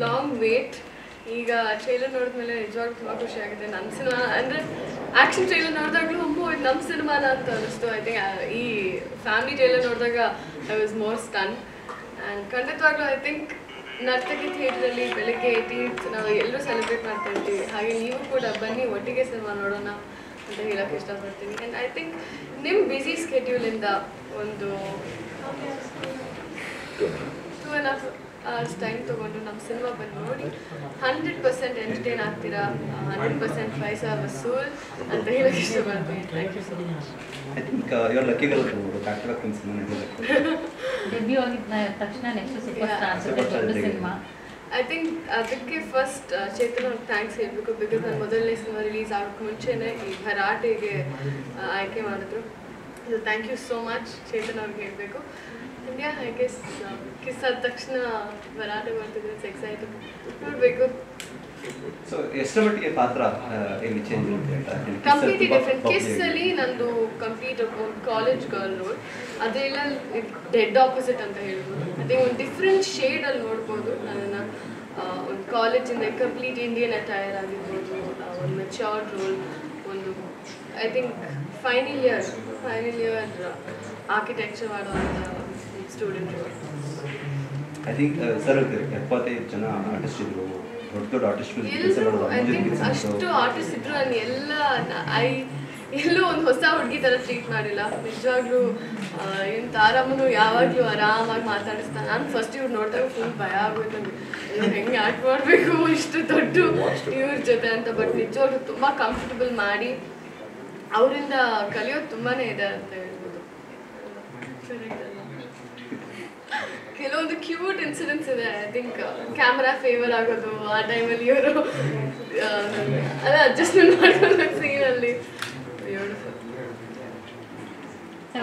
Long wait ಈಗ trailer ನೋಡಿದ್ಮೇಲೆ ನಿಜವಾಗ್ಲೂ ತುಂಬ ಖುಷಿ ಆಗಿದೆ ನನ್ನ ಸಿನಿಮಾ ಅಂದರೆ ಆ್ಯಕ್ಷನ್ ಟ್ರೈಲರ್ ನೋಡಿದಾಗಲೂ ಅಮ್ಮೋ ಇದು ನಮ್ಮ ಸಿನಿಮಾನ ಅಂತ ಅನಿಸ್ತು ಐ ಥಿಂಕ್ ಈ ಫ್ಯಾಮಿಲಿ ಟ್ರೈಲರ್ ನೋಡಿದಾಗ I was more stun and ಖಂಡಿತವಾಗ್ಲೂ ಐ ಥಿಂಕ್ ನರ್ತಕಿ ಥಿಯೇಟ್ರಲ್ಲಿ ಬೆಳಗ್ಗೆ ಏಯ್ಟೀನ್ತ್ ನಾವು ಎಲ್ಲರೂ ಸೆಲೆಬ್ರೇಟ್ ಮಾಡ್ತಾ ಇರ್ತೀವಿ ಹಾಗೆ ನೀವು ಕೂಡ ಬನ್ನಿ ಒಟ್ಟಿಗೆ ಸಿನಿಮಾ ನೋಡೋಣ ಅಂತ ಹೇಳಕ್ಕೆ ಇಷ್ಟಪಡ್ತೀನಿ ಆ್ಯಂಡ್ ಐ ಥಿಂಕ್ ನಿಮ್ಮ ಬ್ಯುಸಿ ಸ್ಕೆಡ್ಯೂಲಿಂದ ಒಂದು two and half hours time ತೊಗೊಂಡು ನಮ್ಮ ಸಿನಿಮಾ ಬಂದು ನೋಡಿ ಹಂಡ್ರೆಡ್ ಪರ್ಸೆಂಟ್ ಎಂಟರ್ಟೈನ್ ಆಗ್ತೀರಾ ಹಂಡ್ರೆಡ್ ಪರ್ಸೆಂಟ್ ಪೈಸಾ ವಸೂಲ್ ಅಂತ ಹೇಳಕ್ಕೆ ಇಷ್ಟಪಡ್ತೀನಿ thank you so much I think your lucky girl back to back cinema ನಡೆಯೋದಕ್ಕೆ ಡೆಬ್ಯೂ ಆಗಿದ್ದ ತಕ್ಷಣ ನೆಕ್ಸ್ಟ್ ಸೂಪರ್ ಸ್ಟಾರ್ ಅನ್ಸುತ್ತೆ ದೊಡ್ಡ ಸಿನಿಮಾ ಐ ಥಿಂಕ್ ಅದಕ್ಕೆ ಫಸ್ಟ್ ಚೇತನ್ ಅವ್ರಿಗೆ ಥ್ಯಾಂಕ್ಸ್ ಹೇಳಬೇಕು ಬಿಕಾಸ್ ನನ್ನ ಮೊದಲನೇ ಸಿನಿಮಾ ರಿಲೀಸ್ ಆಗೋಕ್ಕೆ ಮುಂಚೆನೇ ಈ ಭರಾಟೆಗೆ ಆ, ಆಯ್ಕೆ ಮಾಡಿದ್ರು so thank you so much Chetan ಅವ್ರಿಗೆ ಹೇಳಬೇಕು ಇಂಡಿಯಾ ಐ ಗೆಸ್ ಕಿಸ್ ಆದ ತಕ್ಷಣ ಭರಾಟೆ ಬರ್ತಿದ್ರೆ ಎಕ್ಸೈಟೆಡ್ ನೋಡಬೇಕು ಸೊ ಎಷ್ಟರ ಮಟ್ಟಿಗೆ ಪಾತ್ರ ಆ, ಇಲ್ಲಿ ಚೇಂಜ್ ಆಗುತ್ತೆ ಅಂತ ಹೇಳಿ? Kiss ಕಂಪ್ಲೀಟ್ ತುಂಬಾ ಡಿಫ್ರೆಂಟ್ bubbly ಕಿಸ್ ಆಗಿದೆ. ಅಲ್ಲಿ ನಂದು ಕಂಪ್ಲೀಟ್ ಒಂದು ಕಾಲೇಜ್ ಗರ್ಲ್ ರೋಲ್ ಅದೆಲ್ಲ ಡೆಡ್ ಆಪೋಸಿಟ್ ಅಂತ ಹೇಳ್ಬೋದು ಅದೇ ಒಂದು ಡಿಫ್ರೆಂಟ್ ಶೇಡ್ ಅಲ್ಲಿ ನೋಡ್ಬೋದು ನನ್ನನ್ನ ಆ, ಒಂದು ಕಾಲೇಜಿಂದ ಕಂಪ್ಲೀಟ್ ಇಂಡಿಯನ್ ಅಟೈರ್ ಆಗಿರ್ಬೋದು ಆ, ಒಂದು ಮೆಚ್ಯೂರ್ಡ್ ರೋಲ್ ಒಂದು I think final year final year architecture ಮಾಡುವಂಥ student role I think sir ಎಪ್ಪತ್ತೈದು ಜನ ಆರ್ಟಿಸ್ಟ್ ಇದ್ರು ದೊಡ್ಡ ದೊಡ್ಡ ಆರ್ಟಿಸ್ಟ್ ಕೆಲಸ ಎಲ್ಲರೂ ಮಾಡೋದು ಐ ಅಮೋಜಿತ್ ಥಿಂಕ್ ಕಿಚನ್ ಅಷ್ಟು ಆರ್ಟಿಸ್ಟ್ ಇದ್ರು ನಾನು ಎಲ್ಲ ಐ ಎಲ್ಲೂ ಒಂದು ಹೊಸ ಹುಡುಗಿ ಥರ ಟ್ರೀಟ್ ಮಾಡಿಲ್ಲ ನಿಜವಾಗ್ಲೂ ಇವ್ನು ತಾರಮ್ಮನು ಯಾವಾಗಲೂ ಆರಾಮಾಗಿ ಮಾತಾಡಿಸ್ತಾನೆ ನಾನು ಫಸ್ಟ್ ಇವ್ರು ನೋಡಿದಾಗ ಫುಲ್ ಭಯ ಆಗೋಯ್ತು ನನಗೆ ಅಯ್ಯೋ, ಹೆಂಗೆ ಆ್ಯಕ್ಟ್ ಮಾಡಬೇಕು ಇಷ್ಟು ದೊಡ್ಡ ಇವ್ರ ಜೊತೆ ಅಂತ ಬಟ್ ನಿಜವಾಗ್ಲೂ ತುಂಬ ಕಂಫರ್ಟಬಲ್ ಮಾಡಿ ಅವರಿಂದ ಕಲಿಯೋದು ತುಂಬಾ ಇದೆ ಅಂತ ಹೇಳ್ಬೋದು Correct ಅಲ್ವಾ? ಕೆಲವೊಂದು ಕ್ಯೂಟ್ ಇನ್ಸಿಡೆಂಟ್ಸ್ ಇದೆ ಐ ಥಿಂಕ್ ಕ್ಯಾಮ್ರಾ ಫೇವರ್ ಆಗೋದು ಆ ಟೈಮಲ್ಲಿ ಇವರು ಅಲ್ಲ ಅಡ್ಜಸ್ಟ್ಮೆಂಟ್ ಮಾಡಿ